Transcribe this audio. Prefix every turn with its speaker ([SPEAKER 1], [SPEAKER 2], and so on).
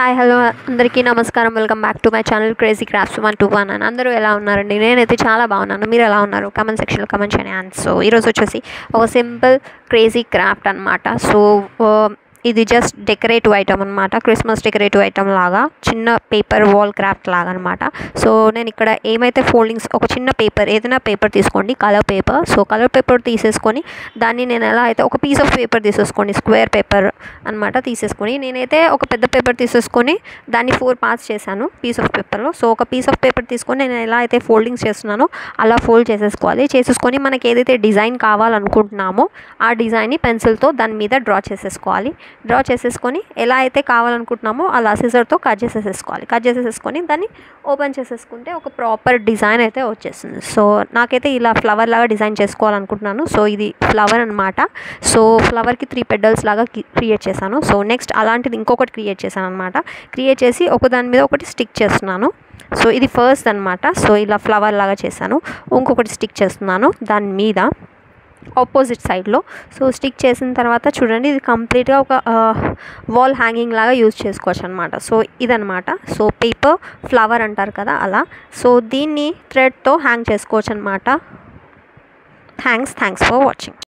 [SPEAKER 1] hi hello అందరికీ నమస్కారం welcome back to my channel crazy crafts one two one అని అందరూ ఎలా ఉన్నారండి నేనైతే చాలా బాగున్నాను మీరు ఎలా ఉన్నారు కమెంట్ సెక్షన్లో కమెంట్ చేయండి అండ్ సో ఈరోజు వచ్చేసి ఒక సింపుల్ క్రేజీ క్రాఫ్ట్ అనమాట సో ఇది జస్ట్ డెకరేటివ్ ఐటమ్ అనమాట క్రిస్మస్ డెకరేటివ్ ఐటమ్ లాగా చిన్న పేపర్ వాల్ క్రాఫ్ట్ లాగా అనమాట సో నేను ఇక్కడ ఏమైతే ఫోల్డింగ్స్ ఒక చిన్న పేపర్ ఏదైనా పేపర్ తీసుకోండి colour paper so colour paper తీసేసుకొని దాన్ని నేను ఎలా అయితే ఒక పీస్ ఆఫ్ పేపర్ తీసేసుకోండి స్క్వేర్ పేపర్ అనమాట తీసేసుకొని నేనైతే ఒక పెద్ద పేపర్ తీసేసుకొని దాన్ని ఫోర్ పార్ట్స్ చేశాను పీస్ ఆఫ్ పేపర్లో సో ఒక పీస్ ఆఫ్ పేపర్ తీసుకొని నేను ఎలా అయితే ఫోల్డింగ్స్ చేస్తున్నానో అలా ఫోల్డ్ చేసేసుకోవాలి చేసేసుకొని మనకి ఏదైతే డిజైన్ కావాలనుకుంటున్నామో ఆ డిజైన్ని పెన్సిల్తో దాని మీద డ్రా చేసేసుకోవాలి డ్రా చేసేసుకొని ఎలా అయితే కావాలనుకుంటున్నామో అలా సిజర్తో కట్ చేసేసేసుకోవాలి కట్ చేసేసుకొని దాన్ని ఓపెన్ చేసేసుకుంటే ఒక ప్రాపర్ డిజైన్ అయితే వచ్చేస్తుంది సో నాకైతే ఇలా ఫ్లవర్ లాగా డిజైన్ చేసుకోవాలనుకుంటున్నాను సో ఇది ఫ్లవర్ అనమాట సో ఫ్లవర్కి త్రీ పెడల్స్ లాగా క్రియేట్ చేశాను సో నెక్స్ట్ అలాంటిది ఇంకొకటి క్రియేట్ చేశాను అనమాట క్రియేట్ చేసి ఒక దాని మీద ఒకటి స్టిక్ చేస్తున్నాను సో ఇది ఫస్ట్ అనమాట సో ఇలా ఫ్లవర్ లాగా చేశాను ఇంకొకటి స్టిక్ చేస్తున్నాను దాని మీద ఆపోజిట్ సైడ్లో సో స్టిక్ చేసిన తర్వాత చూడండి ఇది కంప్లీట్గా ఒక వాల్ హ్యాంగింగ్ లాగా యూజ్ చేసుకోవచ్చు అనమాట సో ఇదనమాట సో పేపర్ ఫ్లవర్ అంటారు కదా అలా సో దీన్ని థ్రెడ్తో హ్యాంగ్ చేసుకోవచ్చు అనమాట థ్యాంక్స్ థ్యాంక్స్ ఫర్ వాచింగ్